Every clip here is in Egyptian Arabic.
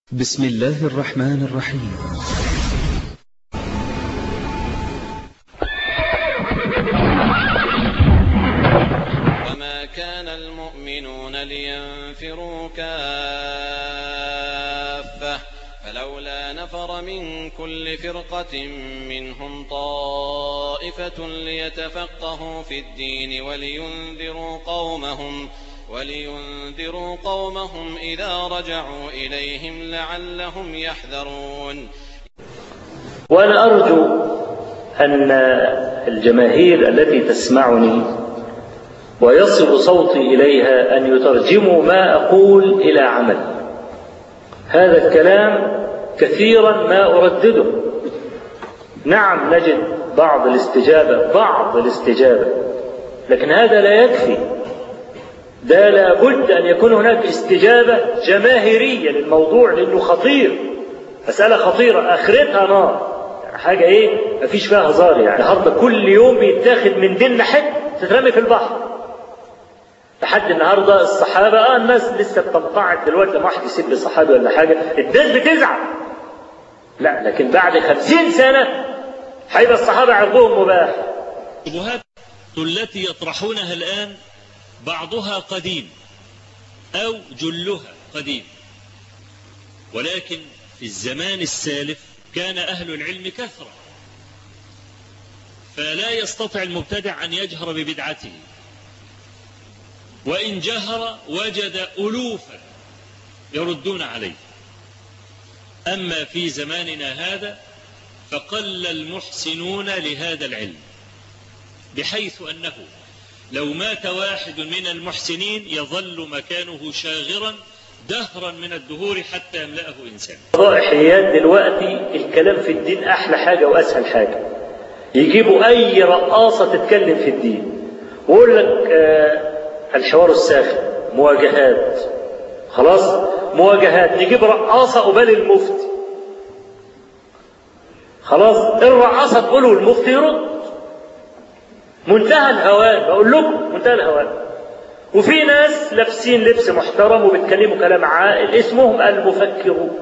بسم الله الرحمن الرحيم وما كان المؤمنون لينفروا كافة فلولا نفر من كل فرقة منهم طائفة ليتفقهوا في الدين ولينذروا قومهم ولينذروا قومهم إذا رجعوا إليهم لعلهم يحذرون وأنا أرجو أن الجماهير التي تسمعني ويصل صوتي إليها أن يترجموا ما أقول إلى عمل هذا الكلام كثيرا ما أردده نعم نجد بعض الاستجابة بعض الاستجابة لكن هذا لا يكفي ده لابد أن يكون هناك استجابة جماهيرية للموضوع لأنه خطير مسألة خطيرة آخرتها نار حاجة إيه مفيش فيها هزار يعني النهاردة كل يوم بيتاخد من ديننا حتة تترمي في البحر لحد النهارده الصحابه اه الناس لسه بتنقعد دلوقتي لما واحد يسيب صحابي ولا حاجه الناس بتزعل لا لكن بعد خمسين سنه هيبقى الصحابه عرضهم مباح الشبهات التي يطرحونها الآن بعضها قديم أو جلها قديم ولكن في الزمان السالف كان أهل العلم كثرة فلا يستطيع المبتدع أن يجهر ببدعته وإن جهر وجد ألوفا يردون عليه أما في زماننا هذا فقل المحسنون لهذا العلم بحيث أنه لو مات واحد من المحسنين يظل مكانه شاغرا دهرا من الدهور حتى يملأه إنسان ضائحيات دلوقتي الكلام في الدين أحلى حاجة وأسهل حاجة يجيبوا أي رقاصة تتكلم في الدين ويقول لك آه الحوار الساخن مواجهات خلاص مواجهات نجيب رقاصة قبال المفتي خلاص الرقاصة تقول والمفتي يرد منتهى الهوان بقول لكم منتهى الهوان وفي ناس لابسين لبس محترم وبيتكلموا كلام عاقل اسمهم المفكرون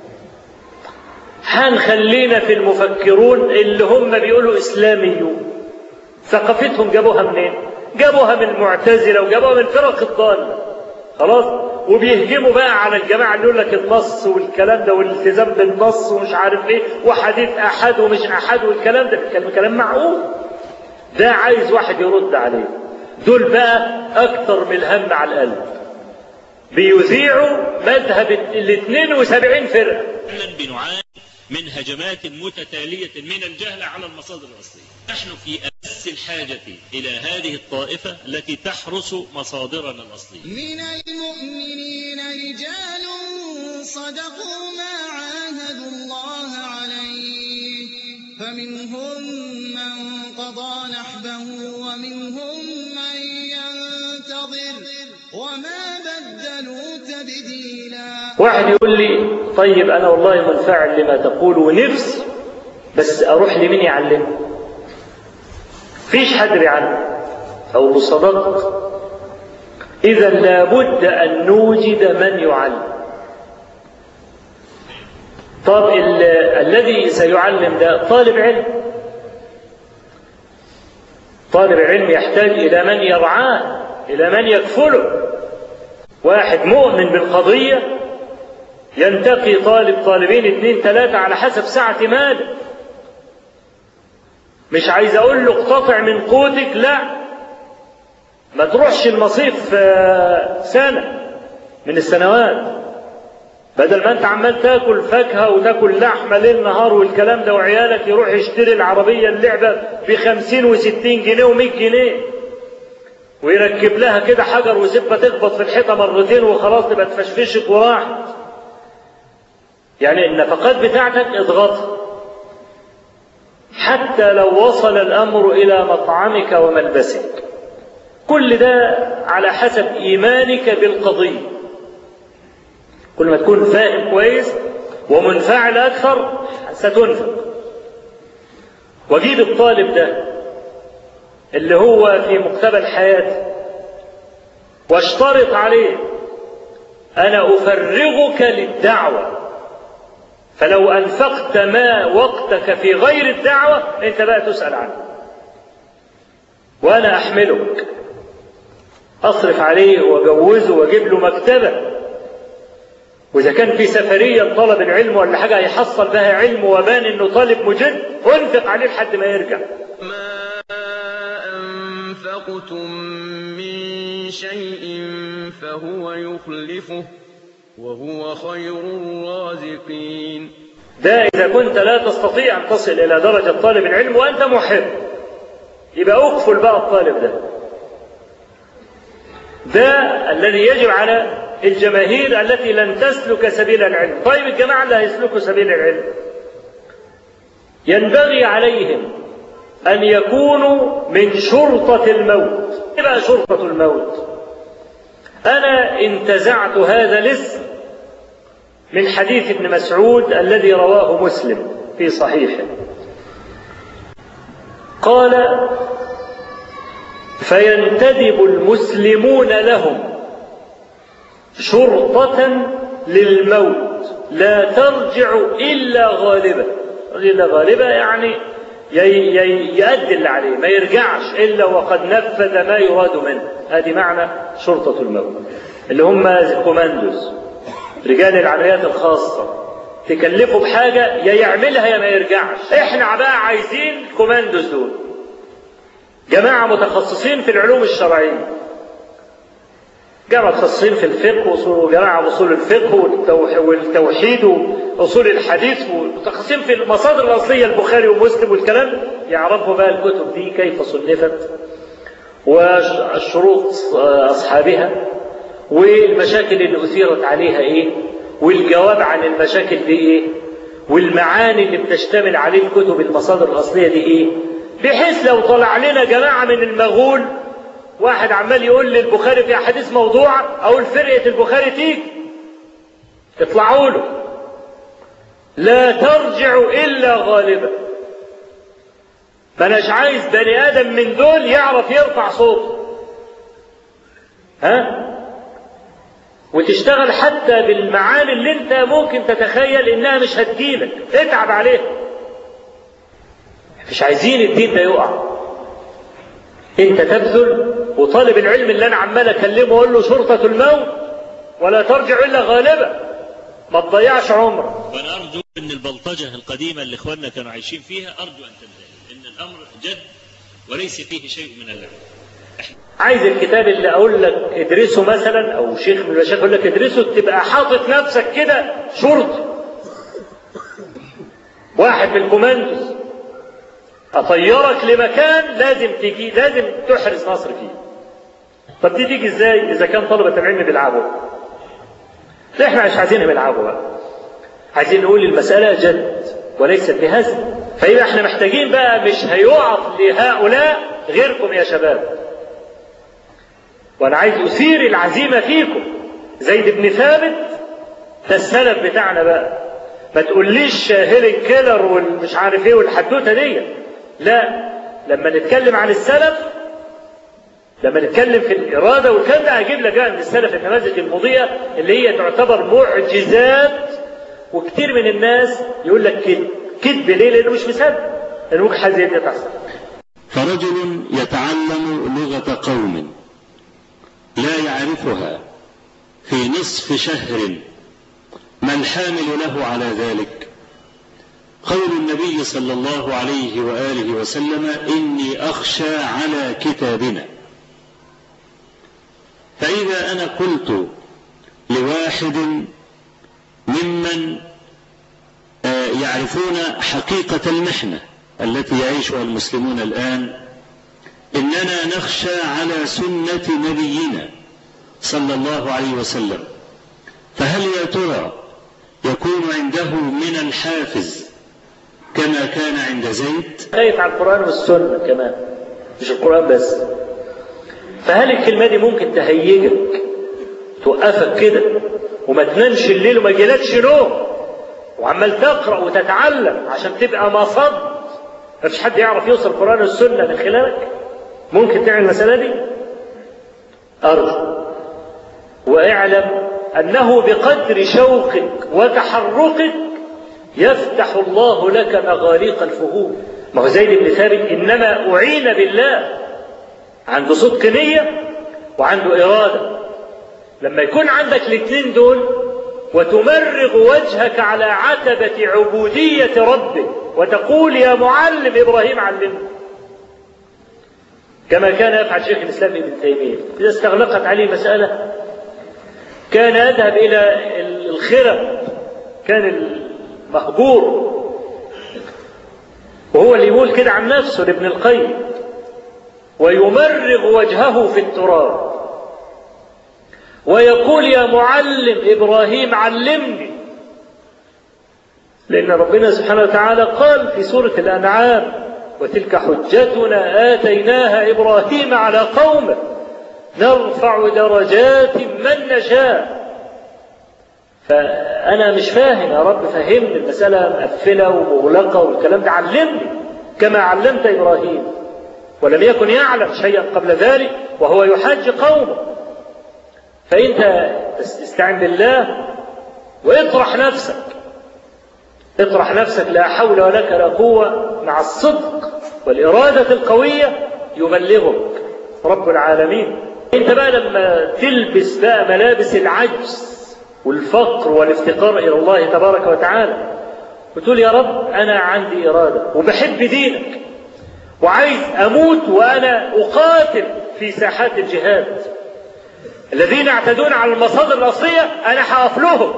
هنخلينا في المفكرون اللي هم بيقولوا اسلاميون ثقافتهم جابوها منين؟ جابوها من المعتزله وجابوها من الفرق الضاله خلاص وبيهجموا بقى على الجماعه اللي يقول لك النص والكلام ده والالتزام بالنص ومش عارف ايه وحديث احد ومش احد والكلام ده بيتكلم كلام معقول ده عايز واحد يرد عليه دول بقى اكتر من الهم على القلب بيذيعوا مذهب ال 72 فرقه فعلا بنعاني من هجمات متتالية من الجهل على المصادر الأصلية نحن في أمس الحاجة إلى هذه الطائفة التي تحرس مصادرنا الأصلية من المؤمنين رجال صدقوا ما عاهدوا الله عليه فمنهم من قضى نحبه ومنهم من ينتظر وما بدلوا تبديلا واحد يقول لي طيب انا والله منفعل لما تقول ونفسي بس اروح لمين يعلمني فيش حد بيعلم اقول له صدقت اذا لابد ان نوجد من يعلم طب ال- الذي سيعلم ده طالب علم طالب علم يحتاج الى من يرعاه الى من يكفله واحد مؤمن بالقضيه ينتقي طالب طالبين اثنين ثلاثة على حسب سعة ماله مش عايز اقول له اقتطع من قوتك لا ما تروحش المصيف آه، سنة من السنوات بدل ما انت عمال تاكل فاكهة وتاكل لحمة ليل نهار والكلام ده وعيالك يروح يشتري العربية اللعبة بخمسين وستين جنيه ومية جنيه ويركب لها كده حجر وزبة تخبط في الحيطة مرتين وخلاص تبقى تفشفشت وراحت يعني النفقات بتاعتك اضغطها حتى لو وصل الامر الى مطعمك وملبسك كل ده على حسب ايمانك بالقضيه كل ما تكون فاهم كويس ومنفعل اكثر ستنفق واجيب الطالب ده اللي هو في مقتبل حياته واشترط عليه انا افرغك للدعوه فلو أنفقت ما وقتك في غير الدعوة أنت بقى تسأل عنه وأنا أحملك أصرف عليه وأجوزه وأجيب له مكتبة وإذا كان في سفرية طلب العلم ولا حاجة هيحصل بها علم وبان إنه طالب مجد أنفق عليه لحد ما يرجع ما أنفقتم من شيء فهو يخلفه وهو خير الرازقين ده إذا كنت لا تستطيع أن تصل إلى درجة طالب العلم وأنت محب يبقى أكفل بقى الطالب ده ده الذي يجب على الجماهير التي لن تسلك سبيل العلم طيب الجماعة اللي هيسلكوا سبيل العلم ينبغي عليهم أن يكونوا من شرطة الموت إيه بقى شرطة الموت أنا انتزعت هذا الاسم من حديث ابن مسعود الذي رواه مسلم في صحيحه قال فينتدب المسلمون لهم شرطة للموت لا ترجع إلا غالبة إلا غالبة يعني يؤدي اللي عليه ما يرجعش إلا وقد نفذ ما يراد منه هذه معنى شرطة الموت اللي هم كوماندوز رجال العمليات الخاصة تكلفه بحاجة يا يعملها يا ما يرجعش احنا بقى عايزين كوماندوز دول جماعة متخصصين في العلوم الشرعية جماعة متخصصين في الفقه وجماعة أصول الفقه والتوحيد وأصول الحديث ومتخصصين في المصادر الأصلية البخاري ومسلم والكلام يعرفوا بقى الكتب دي كيف صنفت والشروط أصحابها والمشاكل اللي أثيرت عليها إيه والجواب عن المشاكل دي إيه والمعاني اللي بتشتمل عليه الكتب المصادر الأصلية دي إيه بحيث لو طلع لنا جماعة من المغول واحد عمال يقول لي البخاري في أحاديث موضوعة أو فرقة البخاري تيجي اطلعوا له لا ترجع إلا غالبا ما أناش عايز بني آدم من دول يعرف يرفع صوته ها وتشتغل حتى بالمعاني اللي انت ممكن تتخيل انها مش هتجيلك اتعب عليها مش عايزين الدين ده يقع انت تبذل وطالب العلم اللي انا عمال اكلمه واقول له شرطة الموت ولا ترجع الا غالبا ما تضيعش عمرك وانا ارجو ان البلطجه القديمه اللي اخواننا كانوا عايشين فيها ارجو ان تنتهي ان الامر جد وليس فيه شيء من اللعب عايز الكتاب اللي اقول لك ادرسه مثلا او شيخ من المشايخ يقول لك ادرسه تبقى حاطط نفسك كده شرطي واحد من الكوماندوز اطيرك لمكان لازم تجي لازم تحرز نصر فيه طب دي تيجي ازاي اذا كان طلبه العلم بيلعبوا لا احنا مش عايزينهم يلعبوا بقى عايزين نقول المساله جد وليست بهزل فيبقى احنا محتاجين بقى مش هيقف لهؤلاء غيركم يا شباب وانا عايز اثير العزيمه فيكم زيد بن ثابت ده السلف بتاعنا بقى ما تقوليش هيلين كيلر والمش عارف ايه والحدوته دي لا لما نتكلم عن السلف لما نتكلم في الاراده والكلام ده هجيب لك بقى من السلف النماذج المضيئه اللي هي تعتبر معجزات وكتير من الناس يقول لك كذب كذب ليه؟ لانه مش مصدق لانه ممكن حاجه زي دي تحصل فرجل يتعلم لغة قوم لا يعرفها في نصف شهر ما الحامل له على ذلك قول النبي صلى الله عليه وآله وسلم إني أخشى على كتابنا فإذا أنا قلت لواحد ممن يعرفون حقيقة المحنة التي يعيشها المسلمون الآن إننا نخشى على سنة نبينا صلى الله عليه وسلم فهل يا ترى يكون عنده من الحافز كما كان عند زيد خايف على القرآن والسنة كمان مش القرآن بس فهل الكلمة دي ممكن تهيجك توقفك كده وما تنامش الليل وما يجيلكش نوم وعمال تقرأ وتتعلم عشان تبقى مصد مفيش حد يعرف يوصل القرآن والسنة من خلالك ممكن تعمل المسألة دي أرجو واعلم أنه بقدر شوقك وتحركك يفتح الله لك مغاليق الفهوم ما هو زيد بن ثابت إنما أعين بالله عنده صدق نية وعنده إرادة لما يكون عندك الاثنين دول وتمرغ وجهك على عتبة عبودية ربك وتقول يا معلم إبراهيم علمني كما كان يفعل شيخ الإسلام ابن تيمية إذا استغلقت عليه مسألة كان يذهب إلى الخرم كان المهجور وهو اللي يقول كده عن نفسه لابن القيم ويمرغ وجهه في التراب ويقول يا معلم ابراهيم علمني لان ربنا سبحانه وتعالى قال في سوره الانعام وتلك حجتنا اتيناها ابراهيم على قومه نرفع درجات من نشاء فانا مش فاهم يا رب فهمني المساله مقفله ومغلقه والكلام ده علمني كما علمت ابراهيم ولم يكن يعلم شيئا قبل ذلك وهو يحج قومه فانت استعن بالله واطرح نفسك اطرح نفسك لا حول ولك لا قوه مع الصدق والاراده القويه يبلغك رب العالمين انت بقى لما تلبس بقى ملابس العجز والفقر والافتقار الى الله تبارك وتعالى وتقول يا رب انا عندي اراده وبحب دينك وعايز اموت وانا اقاتل في ساحات الجهاد الذين يعتدون على المصادر الاصليه انا هقف لهم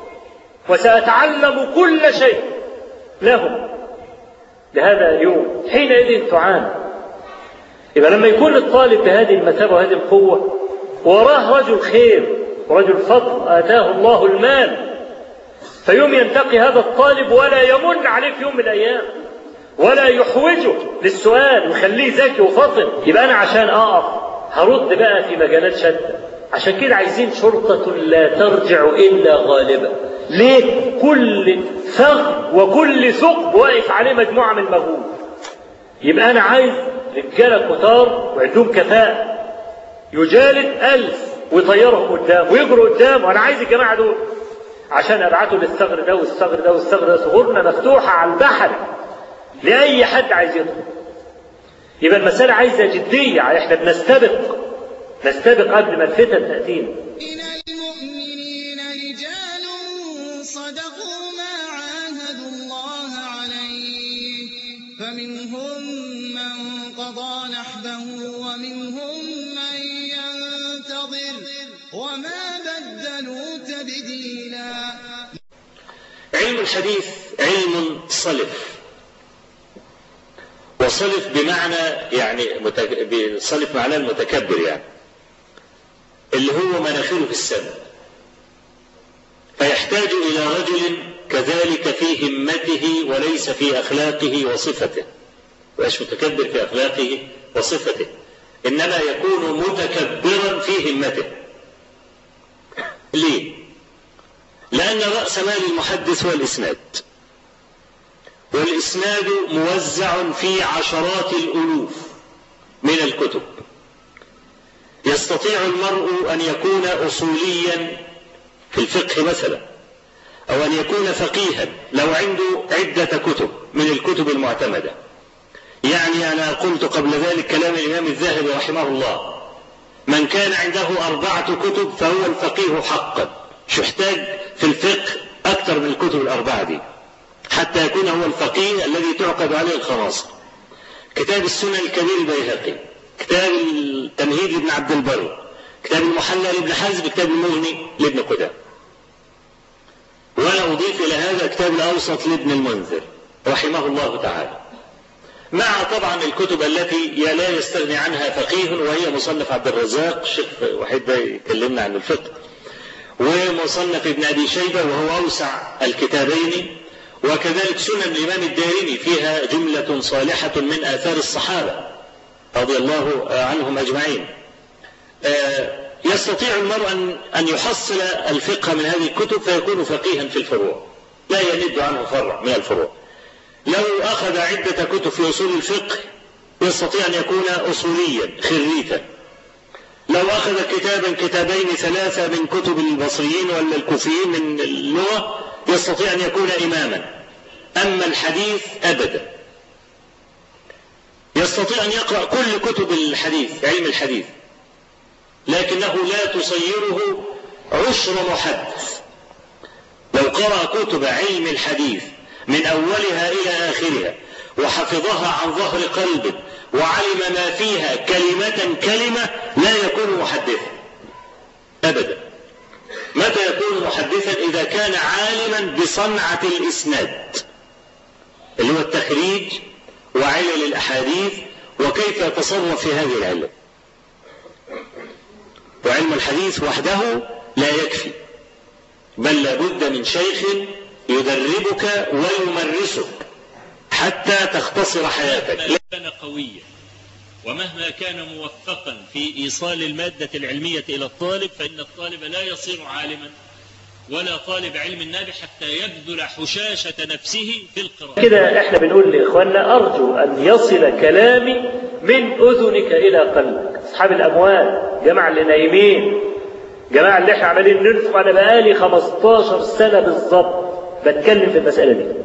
وساتعلم كل شيء لهم لهذا اليوم حينئذ تعاني يبقى لما يكون الطالب بهذه المثابه وهذه القوه وراه رجل خير ورجل فضل اتاه الله المال فيوم ينتقي هذا الطالب ولا يمن عليه في يوم من الايام ولا يحوجه للسؤال ويخليه ذكي وفطن يبقى انا عشان اقف هرد بقى في مجالات شتى عشان كده عايزين شرطة لا ترجع إلا غالبة ليه كل ثغر وكل ثقب واقف عليه مجموعة من المغول يبقى أنا عايز رجالة كتار وعندهم كفاءة يجالد ألف ويطيرهم قدام ويجروا قدام وأنا عايز الجماعة دول عشان أبعته للثغر ده والثغر ده والثغر ده ثغورنا مفتوحة على البحر لأي حد عايز يدخل يبقى المسألة عايزة جدية احنا بنستبق نستبق قبل ما الفتن تأتينا من المؤمنين رجال صدقوا ما عاهدوا الله عليه فمنهم من قضى نحبه ومنهم من ينتظر وما بدلوا تبديلا علم الحديث علم صلف وصلف بمعنى يعني متك... صلف معناه المتكبر يعني اللي هو مناخيره في السماء فيحتاج إلى رجل كذلك في همته وليس في أخلاقه وصفته مش متكبر في أخلاقه وصفته إنما يكون متكبرا في همته ليه؟ لأن رأس مال المحدث هو الإسناد والإسناد موزع في عشرات الألوف من الكتب يستطيع المرء أن يكون أصوليا في الفقه مثلا أو أن يكون فقيها لو عنده عدة كتب من الكتب المعتمدة يعني أنا قلت قبل ذلك كلام الإمام الذهبي رحمه الله من كان عنده أربعة كتب فهو الفقيه حقا مش محتاج في الفقه أكثر من الكتب الأربعة دي حتى يكون هو الفقيه الذي تعقد عليه الخلاصة كتاب السنن الكبير البيهقي كتاب التمهيد لابن عبد البر كتاب المحلى لابن حزم كتاب المغني لابن قدام وانا اضيف الى هذا كتاب الاوسط لابن المنذر رحمه الله تعالى مع طبعا الكتب التي لا يستغني عنها فقيه وهي مصنف عبد الرزاق الشيخ وحيد ده يكلمنا عن الفقه ومصنف ابن ابي شيبه وهو اوسع الكتابين وكذلك سنن الامام الدارمي فيها جمله صالحه من اثار الصحابه رضي الله عنهم اجمعين. يستطيع المرء ان ان يحصل الفقه من هذه الكتب فيكون فقيها في الفروع. لا يند عنه فرع من الفروع. لو اخذ عده كتب في اصول الفقه يستطيع ان يكون اصوليا خريتا. لو اخذ كتابا كتابين ثلاثه من كتب البصريين ولا الكوفيين من اللغه يستطيع ان يكون اماما أما الحديث أبدا يستطيع أن يقرأ كل كتب الحديث علم الحديث لكنه لا تصيره عشر محدث لو قرأ كتب علم الحديث من أولها إلى آخرها وحفظها عن ظهر قلبه وعلم ما فيها كلمة كلمة لا يكون محدثا أبدا متى يكون محدثا إذا كان عالما بصنعة الإسناد اللي هو التخريج وعلل الأحاديث وكيف يتصرف في هذه العلة وعلم الحديث وحده لا يكفي بل لابد من شيخ يدربك ويمرسك حتى تختصر حياتك مهما كان قويا ومهما كان موفقا في ايصال الماده العلميه الى الطالب فان الطالب لا يصير عالما ولا طالب علم نافع حتى يبذل حشاشه نفسه في القراءه كده احنا بنقول لاخواننا ارجو ان يصل كلامي من اذنك الى قلبك اصحاب الاموال جماعه اللي نايمين جماعه اللي احنا عمالين نرفع انا بقالي 15 سنه بالظبط بتكلم في المساله دي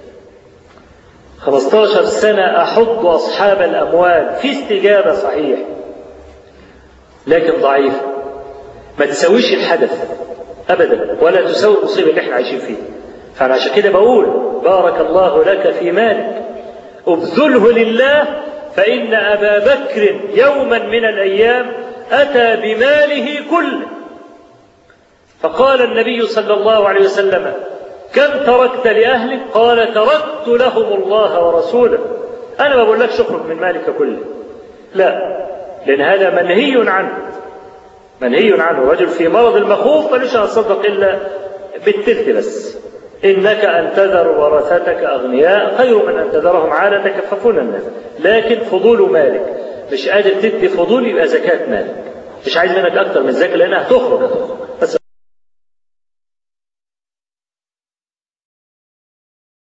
15 سنة أحض أصحاب الأموال في استجابة صحيح لكن ضعيفة ما تسويش الحدث أبدا ولا تسوي المصيبة اللي احنا عايشين فيها فأنا عشان كده بقول بارك الله لك في مالك ابذله لله فإن أبا بكر يوما من الأيام أتى بماله كله فقال النبي صلى الله عليه وسلم كم تركت لأهلك قال تركت لهم الله ورسوله أنا ما بقولكش اخرج من مالك كله لا لأن هذا منهي عنه منهي عنه رجل في مرض المخوف ملوش أتصدق إلا بالتلت بس إنك أن تذر ورثتك أغنياء خير من أن تذرهم عالة يتكففون الناس لكن فضول مالك مش قادر تدي فضول يبقى زكاة مالك مش عايز منك أكتر من زكاة لأنها هتخرج